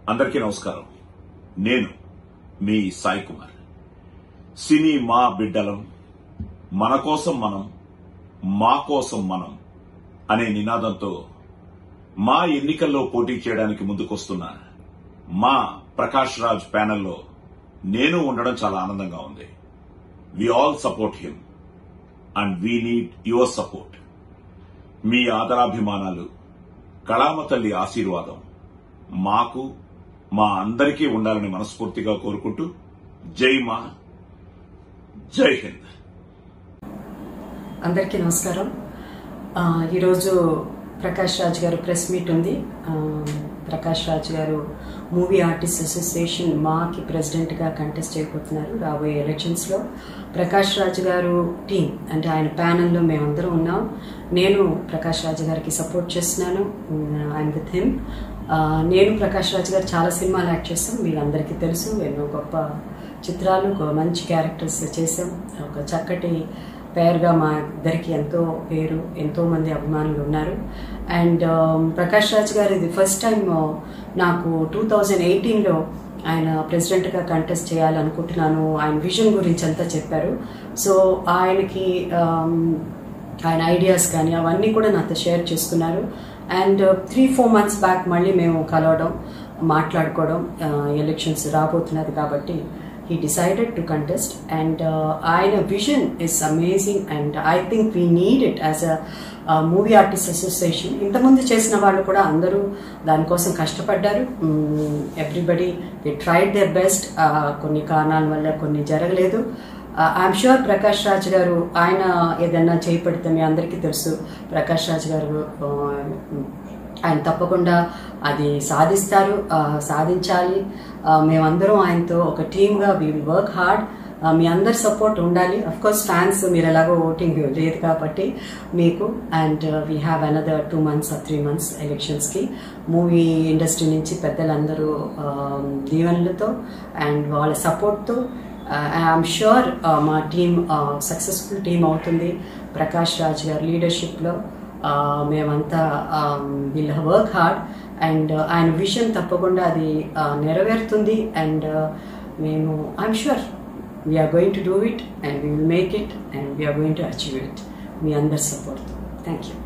అందరికీ నమస్కారం నేను మీ సాయి కుమార్ సినీ మా బిడ్డలం మన కోసం మనం మా కోసం మనం అనే నినాదంతో మా ఎన్నికల్లో పోటీ చేయడానికి ముందుకొస్తున్న మా ప్రకాష్ రాజ్ ప్యానెల్లో నేను ఉండడం చాలా ఆనందంగా ఉంది we all support him and we need your support మీ ఆదరాభిమానాలు కళామ తల్లి ఆశీర్వాదం మాకు మా అందరికీ ఉండాలని మనస్ఫూర్తిగా కోరుకుంటూ జై మా జై హింద్ అందరికీ నమస్కారం ఆ, ఈరోజు ప్రకాష్ రాజ్ గారు ప్రెస్ మీట్ ఉంది ఆ, ప్రకాష్ రాజ్ గారు మూవీ ఆర్టిస్ట్ అసోసియేషన్ మాకి ప్రెసిడెంట్గా కంటెస్ట్ చేయబోతున్నారు రాబోయే ఎలక్షన్స్లో ప్రకాష్ రాజ్ గారు టీం అంటే ఆయన ప్యానెల్లో మేమందరం ఉన్నాం నేను ప్రకాష్ రాజ్ గారికి సపోర్ట్ చేస్తున్నాను ఐఎమ్ విత్ హిమ్ నేను ప్రకాష్ రాజ్ గారు చాలా సినిమాలు యాక్ట్ చేస్తాం మీరందరికీ తెలుసు ఎన్నో గొప్ప చిత్రాలు ఒక మంచి క్యారెక్టర్స్ చేసాం ఒక చక్కటి పేరుగా మా ఇద్దరికి ఎంతో పేరు ఎంతో మంది అభిమానులు ఉన్నారు అండ్ ప్రకాష్ రాజ్ గారు ఇది ఫస్ట్ టైం నాకు టూ థౌజండ్ ఎయిటీన్లో ఆయన ప్రెసిడెంట్గా కంటెస్ట్ చేయాలనుకుంటున్నాను ఆయన విజన్ గురించి అంతా చెప్పారు సో ఆయనకి um, ఆయన ఐడియాస్ కానీ అవన్నీ కూడా నాతో షేర్ చేసుకున్నారు and three four months back మళ్ళీ మేము కలవడం మాట్లాడుకోవడం ఎలక్షన్స్ రాబోతున్నది కాబట్టి he decided to contest and ఆయన vision is amazing and I think we need it as a movie artist association ఇంతకుముందు చేసిన వాళ్ళు కూడా అందరూ దానికోసం కష్టపడ్డారు everybody they tried their best కొన్ని కారణాల వల్ల కొన్ని జరగలేదు ఐఎమ్ షూర్ ప్రకాష్ రాజ్ గారు ఆయన ఏదన్నా చేపడితే మీ అందరికీ తెలుసు ప్రకాష్ రాజ్ గారు ఆ, ఆయన తప్పకుండా అది సాధిస్తారు ఆ, సాధించాలి ఆ, మేమందరం ఆయనతో ఒక టీమ్గా వీ విల్ వర్క్ హార్డ్ మీ అందరి సపోర్ట్ ఉండాలి అఫ్ కోర్స్ ఫ్యాన్స్ మీరు ఎలాగో ఓటింగ్ లేదు కాబట్టి మీకు and we have another two months or three months ఎలక్షన్స్కి మూవీ ఇండస్ట్రీ నుంచి పెద్దలందరూ ఆ, దీవెనలతో అండ్ వాళ్ళ సపోర్ట్తో ఐఎమ్ షూర్ మా టీమ్ సక్సెస్ఫుల్ టీం అవుతుంది ప్రకాష్ రాజ్ గారి లీడర్షిప్లో మేమంతా విల్ వర్క్ హార్డ్ అండ్ ఆయన విషయం తప్పకుండా అది uh, నెరవేరుతుంది అండ్ మేము I'm sure we're going to do it and we will make it and we're going to achieve it మీ అందరి సపోర్ట్ థ్యాంక్ యూ